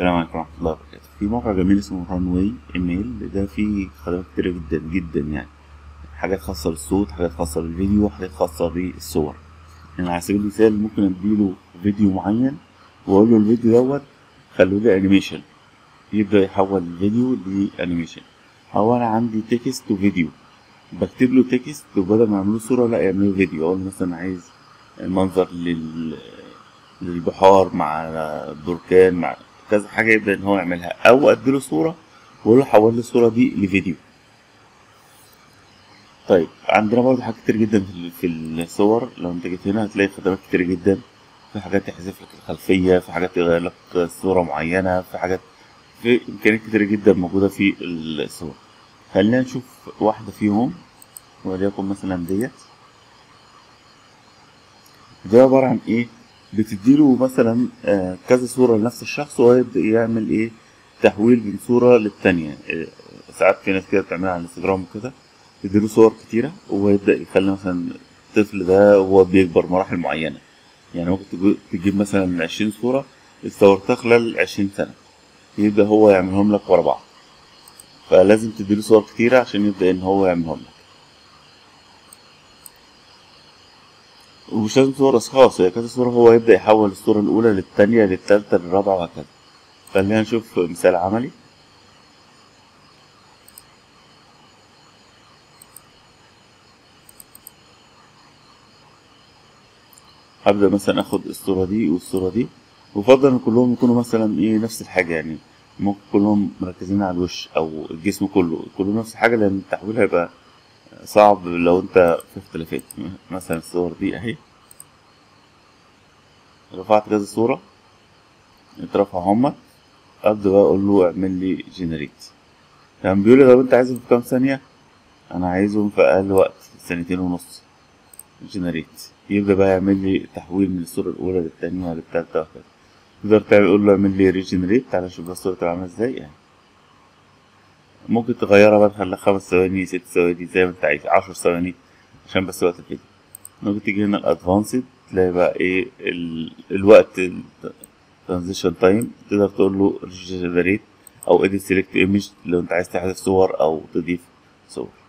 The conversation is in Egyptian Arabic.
السلام عليكم ورحمة الله وبركاته في موقع جميل اسمه رانواي ايميل ده فيه خدمات كتيرة جدا جدا يعني حاجات خاصة بالصوت حاجات خاصة بالفيديو حاجات خاصة بالصور يعني على سبيل المثال ممكن اديله فيديو معين واقول له الفيديو دوت خلوه لي انيميشن يبدأ يحول الفيديو لانيميشن او انا عندي تكست وفيديو بكتب له تكست وبدل ما اعمله صورة لا يعمله فيديو اقول له مثلا عايز منظر لل للبحار مع بركان مع كذا حاجة يبدأ إن هو يعملها أو أديله صورة وأقول له حول لي الصورة دي لفيديو طيب عندنا برضه حاجات كتير جدا في في الصور لو أنت جيت هنا هتلاقي خدمات كتير جدا في حاجات تحذف لك الخلفية في حاجات تغير لك صورة معينة في حاجات في إمكانيات كتير جدا موجودة في الصور خلينا نشوف واحدة فيهم وليكن مثلا ديت ده عبارة عن إيه بتديله مثلا آه، كذا صورة لنفس الشخص وهو يبدأ يعمل ايه تحويل من صورة للتانية آه، ساعات في ناس كده بتعملها على الانستجرام وكده تديله صور كتيرة وهو يبدأ يخلي مثلا الطفل ده وهو بيكبر مراحل معينة يعني ممكن تجو- تجيب مثلا عشرين صورة اتصورتها خلال عشرين سنة يبدأ هو يعملهم لك ورا بعض فلازم تديله صور كتيرة عشان يبدأ إن هو يعملهم لك ومش لازم صور أشخاص هي كذا صورة هو يبدأ يحول الصورة الأولى للتانية للتالتة للرابعة وهكذا خلينا نشوف مثال عملي هبدأ مثلا آخد الصورة دي والصورة دي ويفضل إن كلهم يكونوا مثلا إيه نفس الحاجة يعني ممكن كلهم مركزين على الوش أو الجسم كله كلهم نفس الحاجة لأن التحويل هيبقى صعب لو أنت في اختلافات مثلا الصور دي أهي رفعت كذا صورة اترفع هما ابدا بقى اقول له اعمل لي جنريت كان بيقول لي طب انت عايزهم في كام ثانيه انا عايزهم في اقل وقت سنتين ونص جنريت يبدا بقى يعمل لي تحويل من الصوره الاولى للثانيه للثالثه وهكذا تقدر تعمل قول له اعمل لي ريجنريت تعالى نشوف بقى الصوره تبقى عامله ازاي يعني ممكن تغيرها بقى تخليها خمس ثواني ست ثواني زي ما انت عايز عشر ثواني عشان بس وقت الفيديو ممكن تيجي هنا الادفانسد تلاقي بقى ايه ال... الوقت ترانزيشن تايم تقدر تقول له ريجنريت او اديت سيلكت ايمج لو انت عايز تحذف صور او تضيف صور